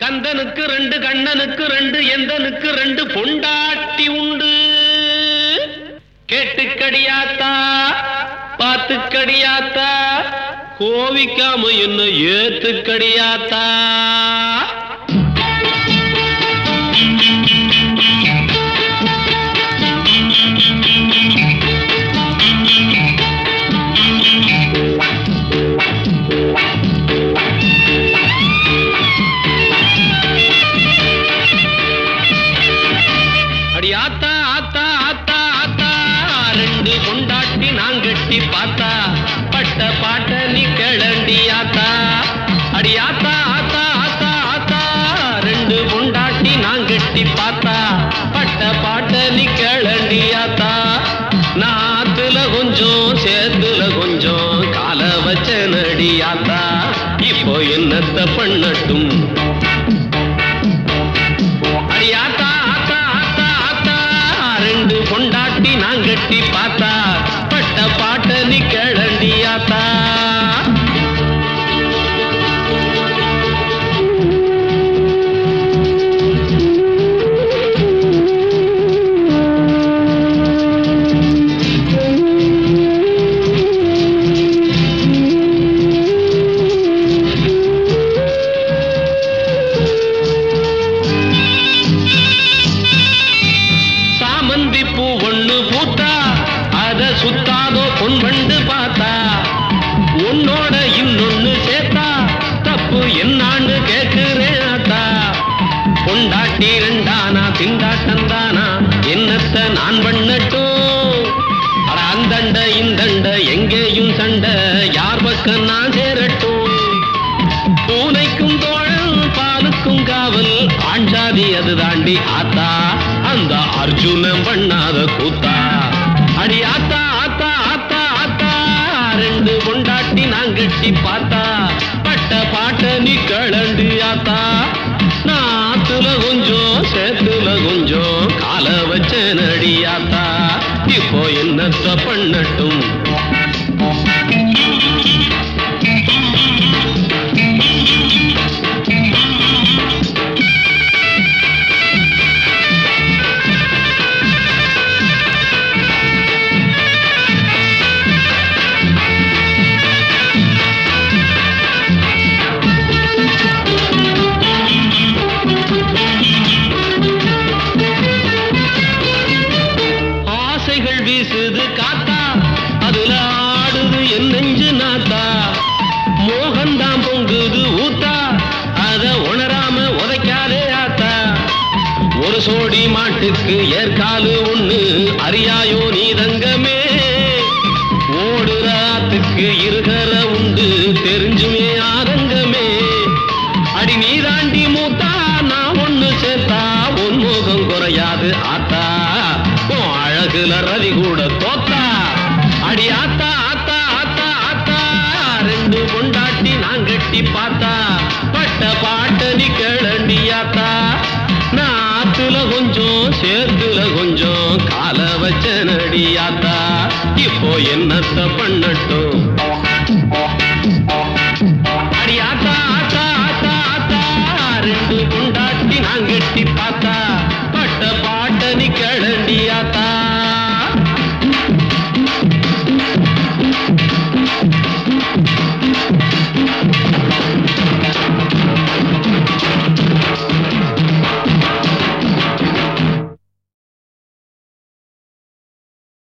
கந்தனுக்கு ரெண்டு கண்ணனுக்கு ரெண்டு எந்தனுக்கு ரெண்டு பொண்டாட்டி உண்டு கேட்டுக்கடியாத்தா பாத்துக்கடியாத்தா கோவிக்காம என்ன ஏத்துக்கடியாத்தா அடி ஆத்தா ஆத்தா ஆத்தா ஆத்தா ரெண்டு கொண்டாட்டி நான் கட்டி பார்த்தா பட்ட பாட்ட நீ கிளண்டி ஆத்தா அடி ஆத்தா ஆத்தா ஆத்தா ஆத்தா ரெண்டு கொண்டாட்டி நான் கட்டி பார்த்தா பட்ட பாட்ட நீ கிளண்டி ஆத்தா நாத்துல கொஞ்சம் சேத்துல கொஞ்சம் கால வச்ச நடி ஆத்தா இப்போ என்னத்த பண்ணட்டும் அடி ஆத்தா ஆத்தா ஆத்தா ஆத்தா ரெண்டு பொண்டாட்டி நான் கட்டி பார்த்தா பட்ட பாட்ட நீ கிளண்டி ஆத்தா சாமந்தி பூ ஒண்ணு பூத்தா அத சுத்தாதோ பொன் வண்டு பார்த்தா உன்னோட இன்னொன்னு சேர்த்தா தப்பு என்னான்னு கேக்குறேன் ஆத்தா பொண்டாட்டி ரெண்டானா திண்டாட்டம் தானா என்னத்த நான் பண்ணட்டும் அட அந்தண்ட இந்தண்ட எங்கேயும் சண்டை யார் பக்கம் நான் சேரட்டும் பூனைக்கும் தோழன் பாலுக்கும் காவல் ஆண்டாதி அது தாண்டி ஆத்தா அந்த அர்ஜுனன் பண்ணாத கூத்தா அடி ஆத்தா ஆத்தா ஆத்தா ஆத்தா ரெண்டு கொண்டாட்டி நான் கட்டி பார்த்தா பட்ட பாட்ட நீ கிளண்டு ஆத்தா நாத்துல கொஞ்சம் சேத்துல கொஞ்சம் கால வச்ச நடி ஆத்தா இப்போ என்னத்த பண்ணட்டும் ஆசைகள் வீசுது காத்தா அதுல ஆடுது என் நெஞ்சு நாத்தா மோகந்தாம் பொங்குது ஊத்தா அத உணராம உதைக்காதே ஆத்தா ஒரு சோடி மாட்டுக்கு ஏற்காலு ஒண்ணு அறியாயோ நீ தங்கமே ஓடுற ஆத்துக்கு இருகர உண்டு தெரிஞ்சுமே ஆதங்கமே அடி நீ தாண்டி மூத்தா நான் ஒண்ணு சேர்த்தா உன் முகம் குறையாது ஆத்தா உன் அழகுல ரவி கூட தோத்தா அடி ஆத்தா ஆத்தா ஆத்தா ஆத்தா ரெண்டு பொண்டாட்டி நான் கட்டி பார்த்தா பட்ட பாட்ட நீ கிளண்டி ஆத்தா நாத்துல கொஞ்சம் சேர்த்துல கொஞ்சம் கால வச்ச நடி ஆத்தா இப்போ என்னத்த பண்ணட்டும் அடி ஆத்தா ஆத்தா ஆத்தா ஆத்தா ரெண்டு கொண்டாட்டி நான் கட்டி பார்த்தா